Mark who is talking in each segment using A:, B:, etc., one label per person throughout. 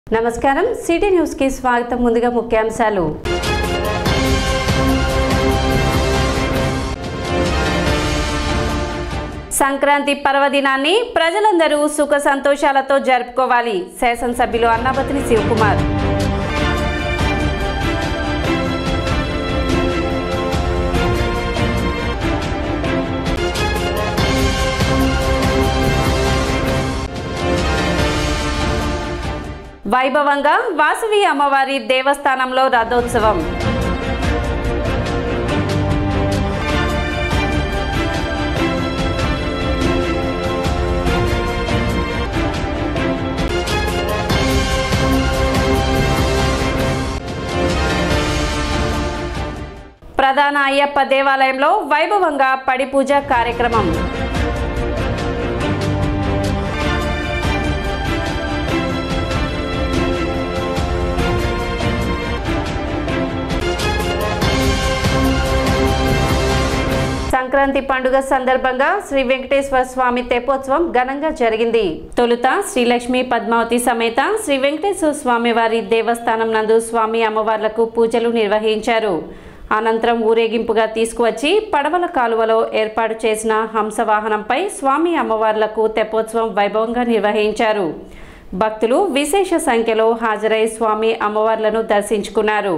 A: నమస్కారం city news కి స్వాగతం ముందుగా ముఖ్యాంశాలు సంక్రాంతి పర్వదినాన్ని ప్రజలందరూ సుఖ సంతోషాలతో జరుపుకోవాలి శాసనసభ్యులు అన్నాబతిని శివకుమార్ వైభవంగా వాసవి అమ్మవారి దేవస్థానంలో రథోత్సవం ప్రధాన అయ్యప్ప దేవాలయంలో వైభవంగా పడి పూజ కార్యక్రమం సంక్రాంతి పండుగ సందర్భంగా శ్రీ వెంకటేశ్వర స్వామి తెప్పోత్సవం ఘనంగా జరిగింది తొలుత శ్రీలక్ష్మి పద్మావతి సమేత శ్రీ వెంకటేశ్వర స్వామి వారి దేవస్థానం నందు స్వామి అమ్మవార్లకు పూజలు నిర్వహించారు అనంతరం ఊరేగింపుగా తీసుకువచ్చి పడవల కాలువలో ఏర్పాటు చేసిన హంసవాహనంపై స్వామి అమ్మవార్లకు తెప్పోత్సవం వైభవంగా నిర్వహించారు భక్తులు విశేష సంఖ్యలో హాజరై స్వామి అమ్మవార్లను దర్శించుకున్నారు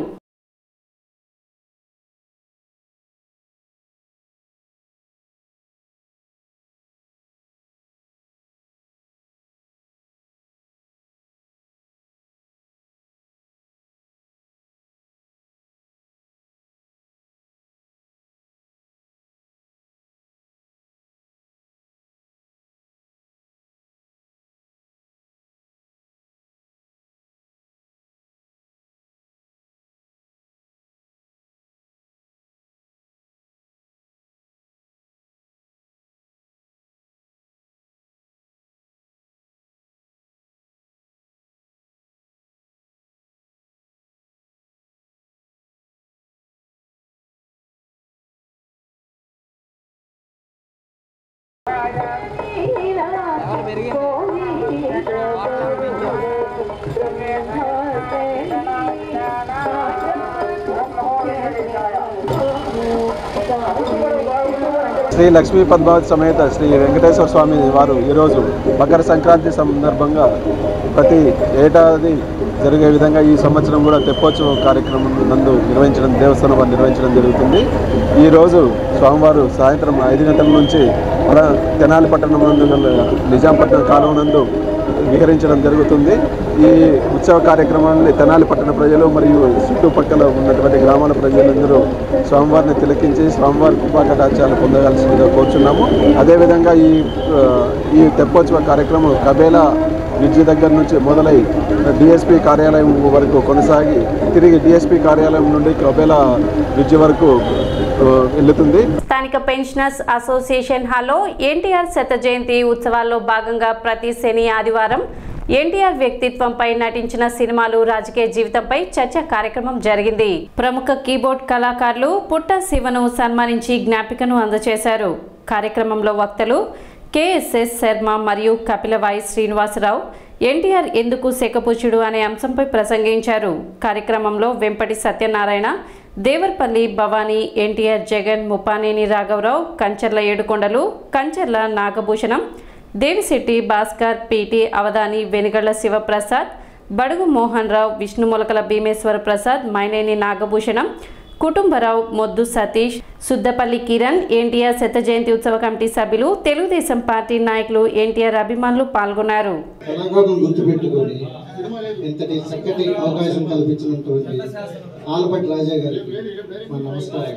B: శ్రీ లక్ష్మీ పద్మావతి సమేత శ్రీ వెంకటేశ్వర స్వామి వారు ఈరోజు మకర సంక్రాంతి సందర్భంగా ప్రతి ఏడాది జరిగే విధంగా ఈ సంవత్సరం కూడా తెప్పోత్సవ కార్యక్రమం నందు నిర్వహించడం దేవస్థానం వారు నిర్వహించడం జరుగుతుంది ఈరోజు స్వామివారు సాయంత్రం ఐదు గంటల నుంచి మన తెనాలి పట్టణం నందు గల నిజాంపట్నం కాలువ నందు విహరించడం జరుగుతుంది ఈ ఉత్సవ కార్యక్రమాన్ని తెనాలి పట్టణ ప్రజలు మరియు చుట్టుపక్కల ఉన్నటువంటి గ్రామాల ప్రజలందరూ స్వామివారిని తిలకించి స్వామివారి కృపాకటాచాలు పొందవలసిందిగా కోరుచున్నాము అదేవిధంగా ఈ ఆ, ఈ తెప్పోత్సవ కార్యక్రమం కబేలా బ్రిడ్జి దగ్గర నుంచి మొదలై డిఎస్పి కార్యాలయం వరకు కొనసాగి తిరిగి డిఎస్పి కార్యాలయం నుండి కబేలా బ్రిడ్జి వరకు ఆ, వెళ్తుంది
A: స్థానిక పెన్షనర్స్ అసోసియేషన్ హాల్లో ఎన్టీఆర్ శత జయంతి ఉత్సవాల్లో భాగంగా ప్రతి శని ఆదివారం ఎన్టీఆర్ వ్యక్తిత్వంపై నటించిన సినిమాలు రాజకీయ జీవితంపై చర్చ కార్యక్రమం జరిగింది ప్రముఖ కీబోర్డ్ కళాకారులు పుట్ట శివను సన్మానించి జ్ఞాపికను అందజేశారు కార్యక్రమంలో వక్తలు కేఎస్ఎస్ శర్మ మరియు కపిలవాయి శ్రీనివాసరావు ఎన్టీఆర్ ఎందుకు శకపుచుడు అనే అంశంపై ప్రసంగించారు కార్యక్రమంలో వెంపటి సత్యనారాయణ దేవర్పల్లి భవానీ ఎన్టీఆర్ జగన్ ముపానేని రాఘవరావు కంచర్ల ఏడుకొండలు కంచర్ల నాగభూషణం దేవిశెట్టి భాస్కర్ పీటి అవధాని వెనుగళ్ల శివప్రసాద్ బడుగు మోహన్ రావు విష్ణుమొలకల భీమేశ్వర ప్రసాద్ మైనేని నాగభూషణం కుటుంబరావు మొద్దు సతీష్ సుద్దపల్లి కిరణ్ ఎన్టీఆర్ శత జయంతి ఉత్సవ కమిటీ సభ్యులు తెలుగుదేశం పార్టీ నాయకులు ఎన్టీఆర్ అభిమానులు పాల్గొన్నారు
C: తెలంగాణను గుర్తుపెట్టుకొని ఇంతటి చక్కటి అవకాశం కల్పించినటువంటి ఆలపటి రాజా గారికి మా నమస్కారం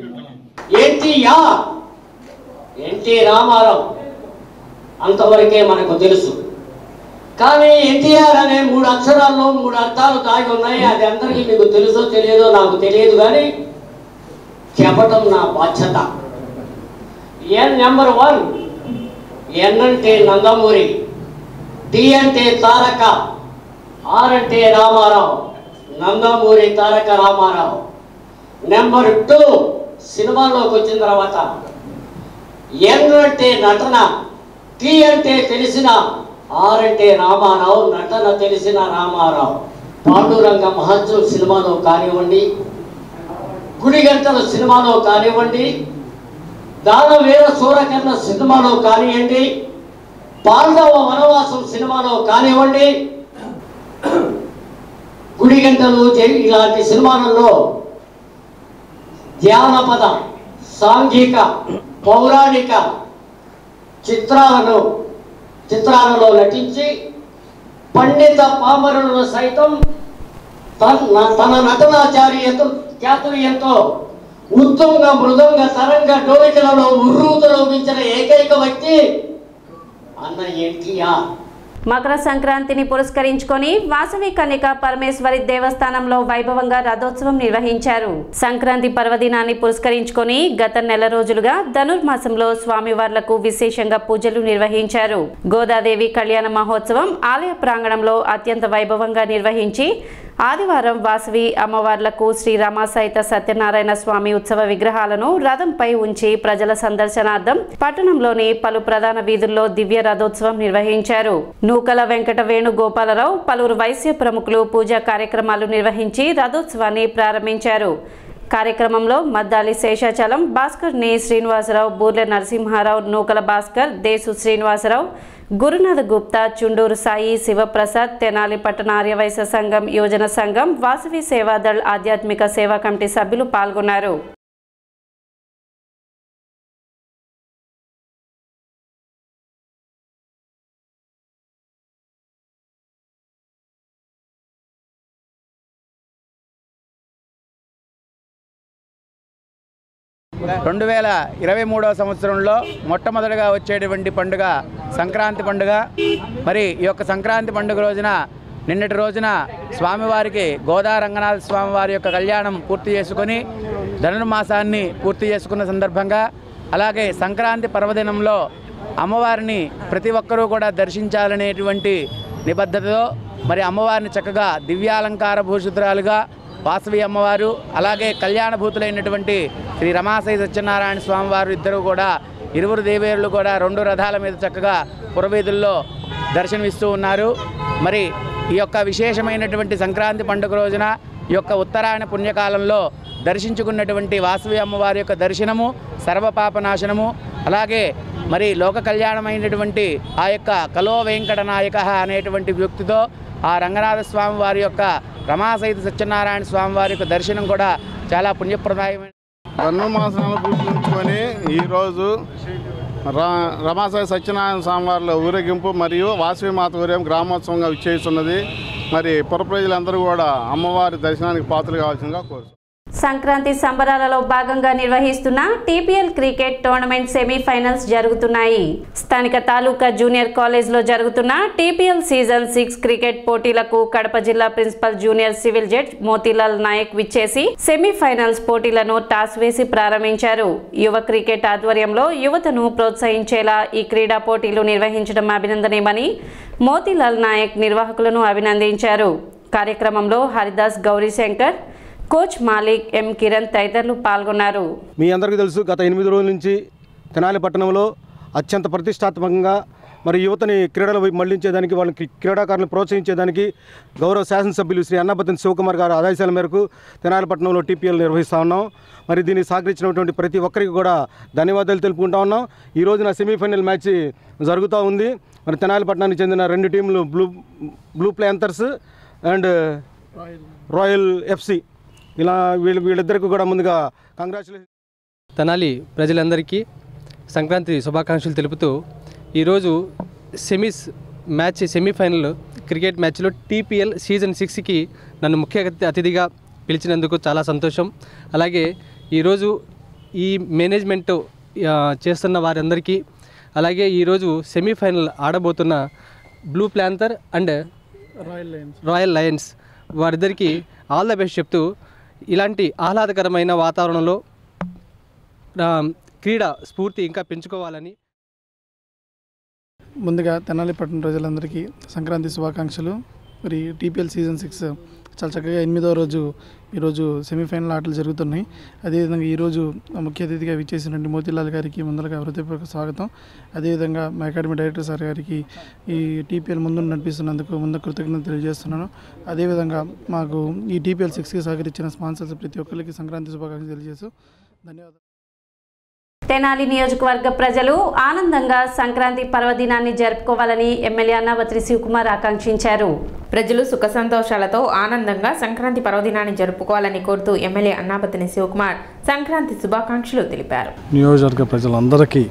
D: ఎన్టీఆర్ ఎన్టీ రామారావు అంతవరకే మనకు తెలుసు కానీ ఎన్టీఆర్ అనే మూడు అక్షరాల్లో మూడు అర్థాలు దాగి ఉన్నాయి అది అందరికీ మీకు తెలుసో తెలియదో నాకు తెలియదు కానీ చెప్పటం నా బాధ్యత ఎన్ నెంబర్ వన్ ఎన్ అంటే నందమూరి టి అంటే తారక ఆర్ అంటే రామారావు నందమూరి తారక రామారావు నెంబర్ టూ సినిమాల్లోకి వచ్చిన తర్వాత ఎన్ అంటే నటన టీ అంటే తెలిసిన ఆరంటే రామారావు నటన తెలిసిన రామారావు పాండురంగ మహత్సవ్ సినిమాలో కానివ్వండి గుడిగంటల సినిమాలో కానివ్వండి దానవీర సూరకర్ణ సినిమాలో కానివ్వండి పాండవ వనవాసం సినిమాలో కానివ్వండి గుడిగంటలు జై- ఇలాంటి సినిమాలలో జానపద సాంఘిక పౌరాణిక చిత్రాలను చిత్రాలలో నటించి పండిత పామరులను సైతం తన తన నటనాచార్యత చాతుర్యంతో ఉత్తుంగ మృదంగ తరంగ డోలికలలో ఉర్రూతలోపించిన ఏకైక వ్యక్తి అన్న ఎన్టీఆర్
A: మకర సంక్రాంతిని పురస్కరించుకొని వాసవి కన్యక పరమేశ్వరి దేవస్థానంలో వైభవంగా రథోత్సవం నిర్వహించారు సంక్రాంతి పర్వదినాన్ని పురస్కరించుకొని గత నెల రోజులుగా ధనుర్మాసంలో స్వామివార్లకు విశేషంగా పూజలు నిర్వహించారు గోదాదేవి కళ్యాణ మహోత్సవం ఆలయ ప్రాంగణంలో అత్యంత వైభవంగా నిర్వహించి ఆదివారం వాసవి అమ్మవార్లకు శ్రీ రమాసహిత సత్యనారాయణ స్వామి ఉత్సవ విగ్రహాలను రథంపై ఉంచి ప్రజల సందర్శనార్థం పట్టణంలోని పలు ప్రధాన వీధుల్లో దివ్య రథోత్సవం నిర్వహించారు నూకల వెంకట వేణు గోపాలరావు పలువురు వైశ్య ప్రముఖులు పూజా కార్యక్రమాలు నిర్వహించి రథోత్సవాన్ని ప్రారంభించారు కార్యక్రమంలో మద్దాలి శేషాచలం భాస్కర్ ని శ్రీనివాసరావు బూర్లె నరసింహారావు నూకల భాస్కర్ దేశు శ్రీనివాసరావు గురునాథ గుప్తా చుండూరు సాయి శివప్రసాద్ తెనాలి పట్టణ ఆర్యవైశ్య సంఘం యోజన సంఘం వాసవి సేవాదళ్ ఆధ్యాత్మిక సేవా కమిటీ సభ్యులు పాల్గొన్నారు
E: రెండు వేల ఇరవై మూడవ సంవత్సరంలో మొట్టమొదటిగా వచ్చేటువంటి పండుగ సంక్రాంతి పండుగ మరి ఈ యొక్క సంక్రాంతి పండుగ రోజున నిన్నటి రోజున స్వామివారికి గోదా రంగనాథ స్వామివారి యొక్క కళ్యాణం పూర్తి చేసుకొని ధనుర్మాసాన్ని పూర్తి చేసుకున్న సందర్భంగా అలాగే సంక్రాంతి పర్వదినంలో అమ్మవారిని ప్రతి ఒక్కరూ కూడా దర్శించాలనేటువంటి నిబద్ధతతో మరి అమ్మవారిని చక్కగా దివ్యాలంకార భూషితురాలుగా వాసవి అమ్మవారు అలాగే కళ్యాణభూతులైనటువంటి శ్రీ రమాసై సత్యనారాయణ స్వామివారు ఇద్దరు కూడా ఇరువురు దేవేరులు కూడా రెండు రథాల మీద చక్కగా పురవీధుల్లో దర్శనమిస్తూ ఉన్నారు మరి ఈ యొక్క విశేషమైనటువంటి సంక్రాంతి పండుగ రోజున ఈ యొక్క ఉత్తరాయణ పుణ్యకాలంలో దర్శించుకున్నటువంటి వాసవి అమ్మవారి యొక్క దర్శనము సర్వపాపనాశనము అలాగే మరి లోక కళ్యాణమైనటువంటి ఆ యొక్క కలో వెంకట నాయక అనేటువంటి వ్యక్తితో ఆ రంగనాథ స్వామి వారి యొక్క రమాసహిత సత్యనారాయణ స్వామి వారి యొక్క దర్శనం కూడా చాలా పుణ్యప్రదాయమైన
F: ధనుర్మాసాలను పూజించుకొని ఈరోజు రా రమాసాయి సత్యనారాయణ స్వామివారిలో ఊరేగింపు మరియు వాసవి మాత ఊరేగింపు గ్రామోత్సవంగా విచ్చేస్తున్నది మరి పుర ప్రజలందరూ కూడా అమ్మవారి దర్శనానికి పాత్రలు కావాల్సిందిగా కోరుతున్నాను
A: సంక్రాంతి సంబరాలలో భాగంగా నిర్వహిస్తున్న టీపీఎల్ క్రికెట్ టోర్నమెంట్ సెమీఫైనల్స్ జరుగుతున్నాయి స్థానిక తాలూకా జూనియర్ కాలేజ్లో జరుగుతున్న టీపీఎల్ సీజన్ సిక్స్ క్రికెట్ పోటీలకు కడప జిల్లా principal junior civil judge Motilal Nayak విచ్చేసి సెమీఫైనల్స్ పోటీలను టాస్ వేసి ప్రారంభించారు యువ క్రికెట్ ఆధ్వర్యంలో యువతను ప్రోత్సహించేలా ఈ క్రీడా పోటీలు నిర్వహించడం అభినందనీయమని మోతీలాల్ నాయక్ నిర్వాహకులను అభినందించారు కార్యక్రమంలో హరిదాస్ గౌరీశంకర్ కోచ్ మాలిక్ ఎం కిరణ్ తదితరులు పాల్గొన్నారు
G: మీ అందరికీ తెలుసు గత ఎనిమిది రోజుల నుంచి తెనాలి పట్టణంలో అత్యంత ప్రతిష్టాత్మకంగా మరి యువతని క్రీడల వైపు మళ్లించేదానికి వాళ్ళని క్రీ- క్రీడాకారులను ప్రోత్సహించేదానికి గౌరవ శాసనసభ్యులు శ్రీ అన్నపతిని శివకుమార్ గారి ఆదేశాల మేరకు తెనాలి పట్టణంలో టీపీఎల్ నిర్వహిస్తూ ఉన్నాం మరి దీన్ని సహకరించినటువంటి ప్రతి ఒక్కరికి కూడా ధన్యవాదాలు తెలుపుకుంటా ఉన్నాం ఈ రోజున సెమీఫైనల్ మ్యాచ్ జరుగుతూ ఉంది మరి తెనాలి పట్టణానికి చెందిన రెండు టీంలు blue blue Panthers and royal FC ఇలా వీళ్ళు వీళ్ళిద్దరికి కూడా ముందుగా కంగ్రాచులేషన్
H: తెనాలి ప్రజలందరికీ సంక్రాంతి శుభాకాంక్షలు తెలుపుతూ ఈరోజు సెమీస్ మ్యాచ్ సెమీఫైనల్ క్రికెట్ మ్యాచ్లో టీపీఎల్ సీజన్ సిక్స్కి నన్ను ముఖ్య అతి- అతిథిగా పిలిచినందుకు చాలా సంతోషం అలాగే ఈరోజు ఈ మేనేజ్మెంట్ ఆ, చేస్తున్న వారందరికీ అలాగే ఈరోజు సెమీఫైనల్ ఆడబోతున్న blue Panther and royal lions వారిద్దరికీ ఆల్ ద బెస్ట్ చెప్తూ ఇలాంటి ఆహ్లాదకరమైన వాతావరణంలో ఆ, క్రీడా స్ఫూర్తి ఇంకా పెంచుకోవాలని
I: ముందుగా తెనాలి పట్టణ ప్రజలందరికీ సంక్రాంతి శుభాకాంక్షలు మరి టీపీఎల్ సీజన్ సిక్స్ చాలా చక్కగా ఎనిమిదో రోజు ఈరోజు సెమీఫైనల్ ఆటలు జరుగుతున్నాయి అదేవిధంగా ఈరోజు ముఖ్య అతిథిగా విచ్చేసినటువంటి మోతీలాల్ గారికి ముందరగా హృదయపూర్వక స్వాగతం అదేవిధంగా మా అకాడమీ డైరెక్టర్ సార్ గారికి ఈ టీపీఎల్ ముందు నడిపిస్తున్నందుకు ముందు కృతజ్ఞత తెలియజేస్తున్నాను అదేవిధంగా మాకు ఈ టీపీఎల్ సిక్స్కి సహకరించిన స్పాన్సర్స్ ప్రతి ఒక్కరికి సంక్రాంతి శుభాకాంక్షలు తెలియజేస్తూ ధన్యవాదాలు
A: తెనాలి నియోజకవర్గ ప్రజలు ఆనందంగా సంక్రాంతి పర్వదినాన్ని జరుపుకోవాలని ఎమ్మెల్యే అన్నావత్రి శివకుమార్ ఆకాంక్షించారు
J: ప్రజలు సుఖ సంతోషాలతో ఆనందంగా సంక్రాంతి పర్వదినాన్ని జరుపుకోవాలని కోరుతూ ఎమ్మెల్యే అన్నాపతిని శివకుమార్ సంక్రాంతి శుభాకాంక్షలు తెలిపారు
K: నియోజకవర్గ ప్రజలందరికీ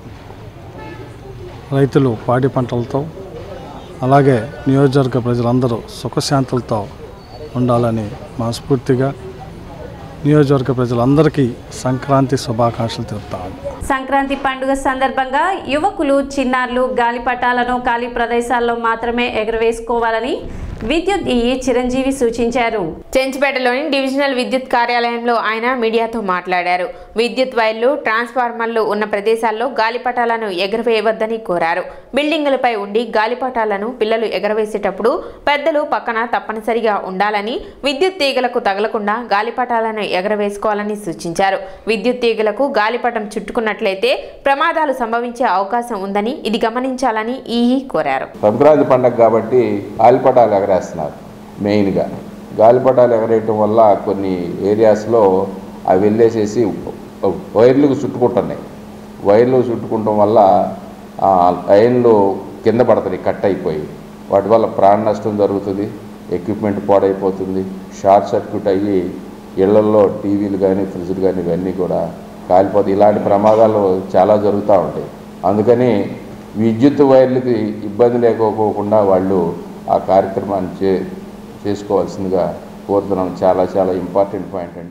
K: రైతులు పాడి పంటలతో అలాగే నియోజకవర్గ ప్రజలందరూ సుఖశాంతులతో ఉండాలని మనస్ఫూర్తిగా నియోజకవర్గ ప్రజలందరికీ సంక్రాంతి శుభాకాంక్షలు తెలుపుతాను
A: సంక్రాంతి పండుగ సందర్భంగా యువకులు చిన్నారులు గాలిపటాలను ఖాళీ ప్రదేశాల్లో మాత్రమే ఎగురవేసుకోవాలని విద్యుత్ ఈ చిరంజీవి సూచించారు
J: చెంచుపేటలోని డివిజనల్ విద్యుత్ కార్యాలయంలో ఆయన మీడియాతో మాట్లాడారు విద్యుత్ వైర్లు ట్రాన్స్ఫార్మర్లు ఉన్న ప్రదేశాల్లో గాలిపటాలను ఎగరవేయవద్దని కోరారు బిల్డింగులపై ఉండి గాలిపటాలను పిల్లలు ఎగరవేసేటప్పుడు పెద్దలు పక్కన తప్పనిసరిగా ఉండాలని విద్యుత్ తీగలకు తగలకుండా గాలిపటాలను ఎగరవేసుకోవాలని సూచించారు విద్యుత్ తీగలకు గాలిపటం చుట్టుకున్నట్లయితే ప్రమాదాలు సంభవించే అవకాశం ఉందని ఇది గమనించాలని ఈఈ కోరారు
L: సంక్రాంతి పండగ కాబట్టి గాలిపటాలు ఎగరేస్తున్నారు మెయిన్గా గాలిపటాలు ఎగరేయటం వల్ల కొన్ని ఏరియాస్లో అవి వెళ్ళేసేసి వైర్లకు చుట్టుకుంటున్నాయి వైర్లు చుట్టుకుంటం వల్ల ఆ లైన్లు కింద పడతాయి కట్ అయిపోయి వాటి వల్ల ప్రాణ నష్టం జరుగుతుంది ఎక్విప్మెంట్ పాడైపోతుంది షార్ట్ సర్క్యూట్ అయ్యి ఇళ్లల్లో టీవీలు కానీ ఫ్రిడ్జ్లు కానీ ఇవన్నీ కూడా కాలిపోతాయి ఇలాంటి ప్రమాదాలు చాలా జరుగుతూ ఉంటాయి అందుకని విద్యుత్ వైర్లకి ఇబ్బంది లేకపోకుండా వాళ్ళు ఆ కార్యక్రమాన్ని చే చేసుకోవాల్సిందిగా కోరుతున్నాం చాలా చాలా ఇంపార్టెంట్ పాయింట్ అండి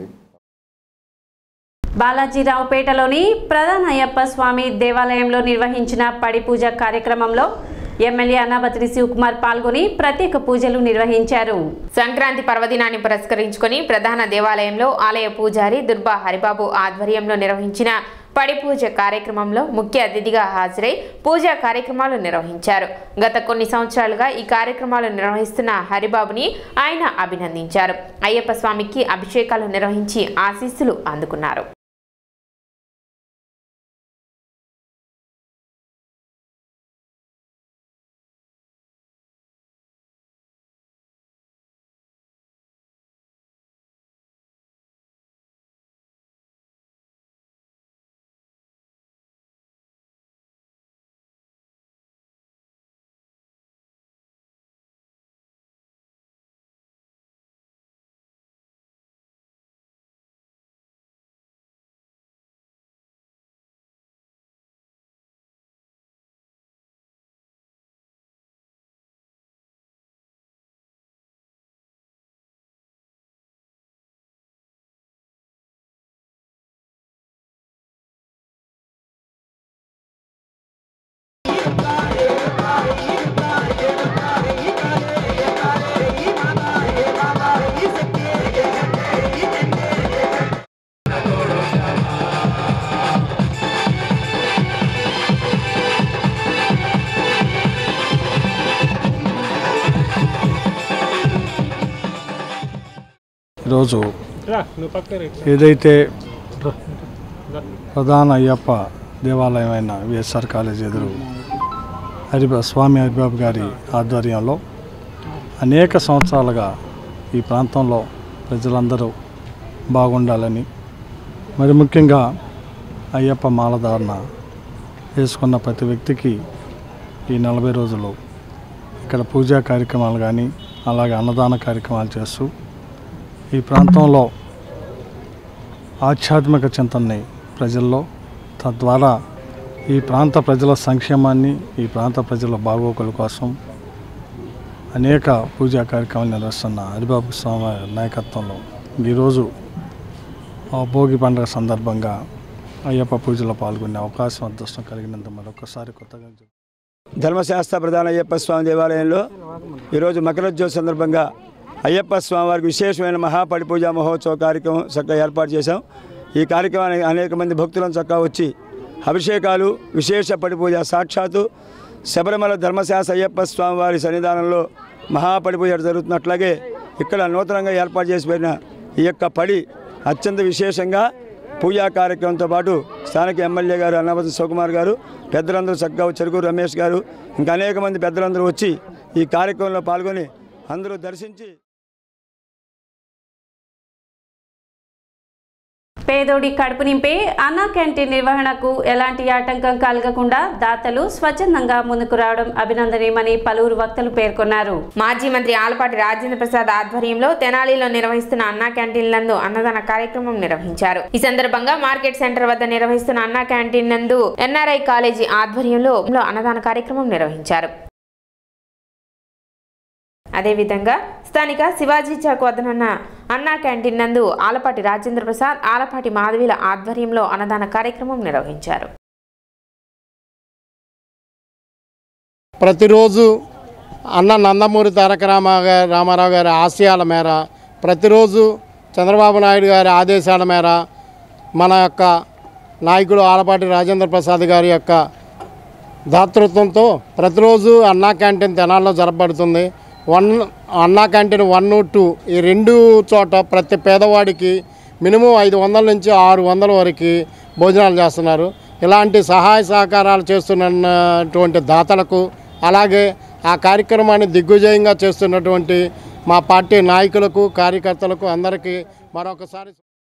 A: బాలాజీరావుపేటలోని ప్రధాన అయ్యప్ప స్వామి దేవాలయంలో నిర్వహించిన పడి పూజ కార్యక్రమంలో ఎమ్మెల్యే అన్నాబత్రి శివకుమార్ పాల్గొని ప్రత్యేక పూజలు నిర్వహించారు
J: సంక్రాంతి పర్వదినాన్ని పురస్కరించుకొని ప్రధాన దేవాలయంలో ఆలయ పూజారి దుర్బా హరిబాబు ఆధ్వర్యంలో నిర్వహించిన పడి పూజ కార్యక్రమంలో ముఖ్య అతిథిగా హాజరై పూజా కార్యక్రమాలు నిర్వహించారు గత కొన్ని సంవత్సరాలుగా ఈ కార్యక్రమాలు నిర్వహిస్తున్న హరిబాబుని ఆయన అభినందించారు అయ్యప్ప స్వామికి అభిషేకాలు నిర్వహించి ఆశీస్సులు అందుకున్నారు
K: ఈరోజు ఏదైతే ప్రధాన అయ్యప్ప దేవాలయమైన విఎస్ఆర్ కాలేజ్ ఎదురు హరిబా స్వామి హరిబాబు గారి ఆధ్వర్యంలో అనేక సంవత్సరాలుగా ఈ ప్రాంతంలో ప్రజలందరూ బాగుండాలని మరి ముఖ్యంగా అయ్యప్ప మాలధారణ వేసుకున్న ప్రతి వ్యక్తికి ఈ నలభై రోజులు ఇక్కడ పూజా కార్యక్రమాలు కానీ అలాగే అన్నదాన కార్యక్రమాలు చేస్తూ ఈ ప్రాంతంలో ఆధ్యాత్మిక చింతనని ప్రజల్లో తద్వారా ఈ ప్రాంత ప్రజల సంక్షేమాన్ని ఈ ప్రాంత ప్రజల బాగోగుల కోసం అనేక పూజా కార్యక్రమాలు నిర్వహిస్తున్న హరిబాబు స్వామి నాయకత్వంలో ఈరోజు ఆ భోగి పండుగ సందర్భంగా అయ్యప్ప పూజలో పాల్గొనే అవకాశం అదృష్టం కలిగినందుకు మరొకసారి కొత్తగా
M: ధర్మశాస్త్ర ప్రధాన అయ్యప్ప స్వామి దేవాలయంలో ఈరోజు మకరోజ్యోతి సందర్భంగా అయ్యప్ప స్వామి వారికి విశేషమైన మహాపడి పూజ మహోత్సవ కార్యక్రమం చక్కగా ఏర్పాటు చేశాం ఈ కార్యక్రమానికి అనేక మంది భక్తులను చక్కగా వచ్చి అభిషేకాలు విశేష పడి పూజ సాక్షాత్తు శబరిమల ధర్మశాస్త్ర అయ్యప్ప స్వామి వారి సన్నిధానంలో మహాపడి పూజ జరుగుతున్నట్లాగే ఇక్కడ నూతనంగా ఏర్పాటు చేసి పెట్టిన ఈ యొక్క పడి అత్యంత విశేషంగా పూజా కార్యక్రమంతో పాటు స్థానిక ఎమ్మెల్యే గారు అన్నపతి శివకుమార్ గారు పెద్దలందరూ చక్కగా చెరుకు రమేష్ గారు ఇంకా అనేక మంది పెద్దలందరూ వచ్చి ఈ కార్యక్రమంలో పాల్గొని అందరూ దర్శించి
A: పేదోడి కడుపు నింపే అన్నా క్యాంటీన్ నిర్వహణకు ఎలాంటి ఆటంకం కలగకుండా దాతలు స్వచ్ఛందంగా ముందుకు రావడం అభినందనీయమని పలువురు వక్తలు పేర్కొన్నారు
J: మాజీ మంత్రి ఆలపాటి రాజేంద్ర ప్రసాద్ ఆధ్వర్యంలో తెనాలిలో నిర్వహిస్తున్న అన్నా క్యాంటీన్ నందు అన్నదాన కార్యక్రమం నిర్వహించారు ఈ సందర్భంగా మార్కెట్ సెంటర్ వద్ద నిర్వహిస్తున్న అన్నా క్యాంటీన్ నందు ఎన్ఆర్ఐ కాలేజీ ఆధ్వర్యంలో అన్నదాన కార్యక్రమం నిర్వహించారు అదేవిధంగా స్థానిక శివాజీ చౌక్ వద్దనున్న అన్నా క్యాంటీన్ నందు ఆలపాటి రాజేంద్ర ప్రసాద్ ఆలపాటి మాధవిల ఆధ్వర్యంలో అన్నదాన కార్యక్రమం నిర్వహించారు
N: ప్రతిరోజు అన్న నందమూరి తారక రామ రామారావు గారి ఆశయాల మేర ప్రతిరోజు చంద్రబాబు నాయుడు గారి ఆదేశాల మేర మన యొక్క నాయకుడు ఆలపాటి రాజేంద్ర ప్రసాద్ గారి యొక్క దాతృత్వంతో ప్రతిరోజు అన్నా క్యాంటీన్ తెనాల్లో జరపబడుతుంది one Anna canteen one two ఈ రెండు చోట ప్రతి పేదవాడికి మినిమం ఐదు వందల నుంచి ఆరు వందల వరకు భోజనాలు చేస్తున్నారు ఇలాంటి సహాయ సహకారాలు చేస్తున్నటువంటి దాతలకు అలాగే ఆ కార్యక్రమాన్ని దిగ్విజయంగా చేస్తున్నటువంటి మా పార్టీ నాయకులకు కార్యకర్తలకు అందరికీ మరొకసారి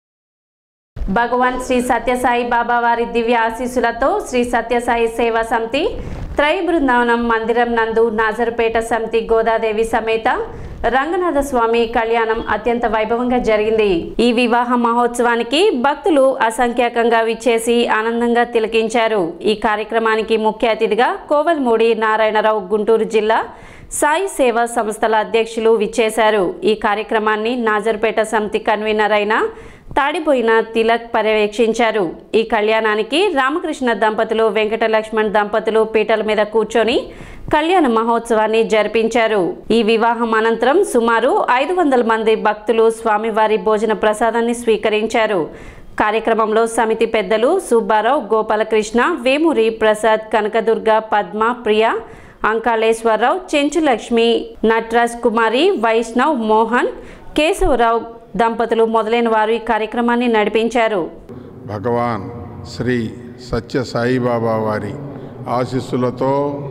A: భగవాన్ శ్రీ సత్యసాయి బాబా వారి దివ్య ఆశీస్సులతో శ్రీ సత్యసాయి సేవా సమితి త్రై బృందావనం మందిరం నందు నాజరుపేట సమితి గోదాదేవి సమేత రంగనాథ స్వామి కళ్యాణం అత్యంత వైభవంగా జరిగింది ఈ వివాహ మహోత్సవానికి భక్తులు అసంఖ్యాకంగా విచ్చేసి ఆనందంగా తిలకించారు ఈ కార్యక్రమానికి ముఖ్య అతిథిగా కోవల్మూడి నారాయణరావు గుంటూరు జిల్లా సాయి సేవా సంస్థల అధ్యక్షులు విచ్చేశారు ఈ కార్యక్రమాన్ని నాజర్పేట సమితి కన్వీనర్ అయిన తాడిపోయిన తిలక్ పర్యవేక్షించారు ఈ కళ్యాణానికి రామకృష్ణ దంపతులు వెంకట లక్ష్మణ్ దంపతులు పీటల మీద కూర్చొని కళ్యాణ మహోత్సవాన్ని జరిపించారు ఈ వివాహం అనంతరం సుమారు ఐదు వందల మంది భక్తులు స్వామివారి భోజన ప్రసాదాన్ని స్వీకరించారు కార్యక్రమంలో సమితి పెద్దలు సుబ్బారావు గోపాలకృష్ణ వేమూరి ప్రసాద్ కనకదుర్గ పద్మ ప్రియ అంకాళేశ్వరరావు చెంచులక్ష్మి నట్రాజ్ కుమారి వైష్ణవ్ మోహన్ కేశవరావు దంపతులు మొదలైన వారు ఈ కార్యక్రమాన్ని నడిపించారు
O: భగవాన్ శ్రీ సత్య సాయిబాబా వారి ఆశీస్సులతో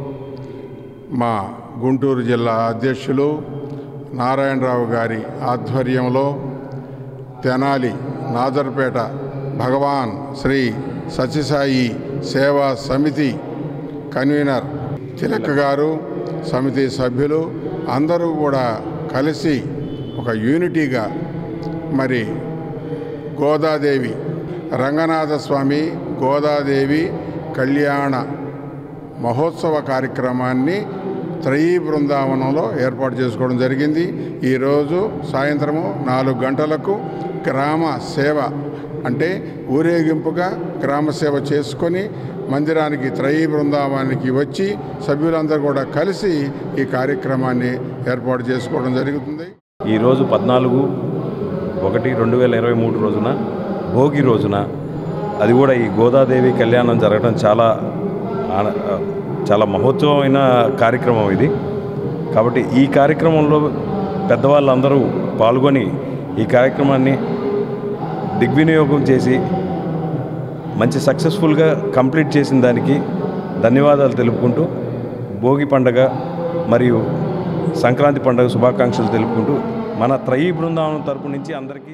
O: మా గుంటూరు జిల్లా అధ్యక్షులు నారాయణరావు గారి ఆధ్వర్యంలో తెనాలి నాదర్పేట భగవాన్ శ్రీ సత్యసాయి సేవా సమితి కన్వీనర్ తిలక్ గారు సమితి సభ్యులు అందరూ కూడా కలిసి ఒక యూనిటీగా మరి గోదాదేవి రంగనాథ స్వామి గోదాదేవి కళ్యాణ మహోత్సవ కార్యక్రమాన్ని త్రయీ బృందావనంలో ఏర్పాటు చేసుకోవడం జరిగింది ఈరోజు సాయంత్రము నాలుగు గంటలకు గ్రామ సేవ అంటే ఊరేగింపుగా గ్రామ సేవ చేసుకొని మందిరానికి త్రయీ బృందావనానికి వచ్చి సభ్యులందరూ కూడా కలిసి ఈ కార్యక్రమాన్ని ఏర్పాటు చేసుకోవడం జరుగుతుంది
P: ఈరోజు పద్నాలుగు ఒకటి రెండు వేల ఇరవై మూడు రోజున భోగి రోజున అది కూడా ఈ గోదాదేవి కళ్యాణం జరగడం చాలా ఆన- చాలా మహోత్సవమైన కార్యక్రమం ఇది కాబట్టి ఈ కార్యక్రమంలో పెద్దవాళ్ళందరూ పాల్గొని ఈ కార్యక్రమాన్ని దిగ్వినియోగం చేసి మంచి సక్సెస్ఫుల్గా కంప్లీట్ చేసిన దానికి ధన్యవాదాలు తెలుపుకుంటూ భోగి పండగ మరియు సంక్రాంతి పండుగ శుభాకాంక్షలు తెలుపుకుంటూ మన త్రయీ బృందావనం తరపు నుంచి అందరికీ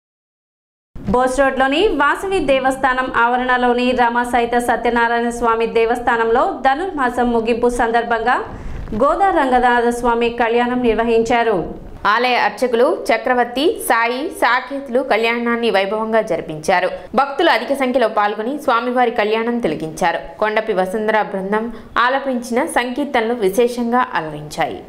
A: బోస్ రోడ్లోని వాసవి దేవస్థానం ఆవరణలోని రమ సహిత సత్యనారాయణ స్వామి దేవస్థానంలో ధనుర్మాసం ముగింపు సందర్భంగా గోదా రంగనాథ స్వామి కళ్యాణం నిర్వహించారు
J: ఆలయ అర్చకులు చక్రవర్తి సాయి సాకేతులు కళ్యాణాన్ని వైభవంగా జరిపించారు భక్తులు అధిక సంఖ్యలో పాల్గొని స్వామివారి కళ్యాణం తిలకించారు కొండపి వసుంధర బృందం ఆలపించిన సంకీర్తనలు విశేషంగా అలరించాయి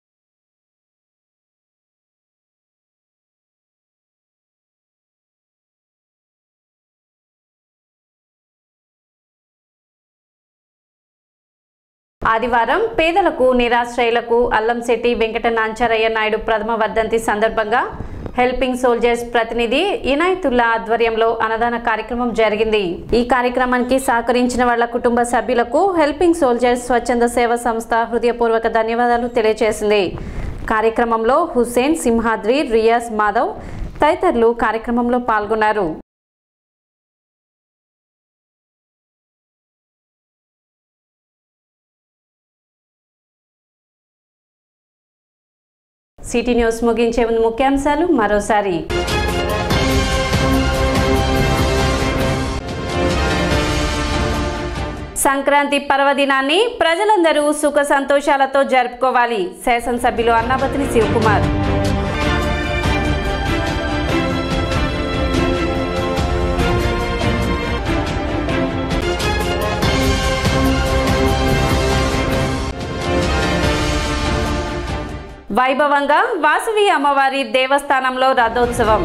A: ఆదివారం పేదలకు నిరాశ్రయులకు అల్లంశెట్టి వెంకట నాంచారయ్య నాయుడు ప్రథమ వర్ధంతి సందర్భంగా హెల్పింగ్ సోల్జర్స్ ప్రతినిధి ఇనాయతుల్లా ఆధ్వర్యంలో అన్నదాన కార్యక్రమం జరిగింది ఈ కార్యక్రమానికి సహకరించిన వాళ్ళ కుటుంబ సభ్యులకు హెల్పింగ్ సోల్జర్స్ స్వచ్ఛంద సేవ సంస్థ హృదయపూర్వక ధన్యవాదాలు తెలియజేసింది కార్యక్రమంలో హుసేన్ సింహాద్రి రియాజ్ మాధవ్ తదితరులు కార్యక్రమంలో పాల్గొన్నారు సిటీ న్యూస్ ముగించే ముందు ముఖ్యాంశాలు మరోసారి సంక్రాంతి పర్వదినాన్ని ప్రజలందరూ సుఖ సంతోషాలతో జరుపుకోవాలి శాసనసభ్యులు అన్నాబతిని శివకుమార్ వైభవంగా వాసవి అమ్మవారి దేవస్థానంలో రథోత్సవం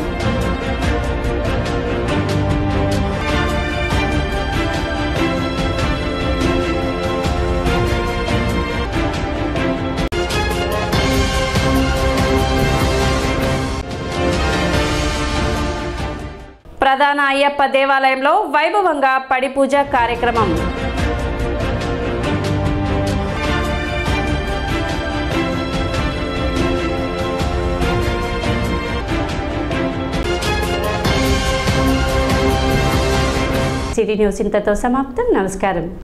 A: ప్రధాన అయ్యప్ప దేవాలయంలో వైభవంగా పడి పూజ కార్యక్రమం సిటీ న్యూస్ ఇంతతో సమాప్తం నమస్కారం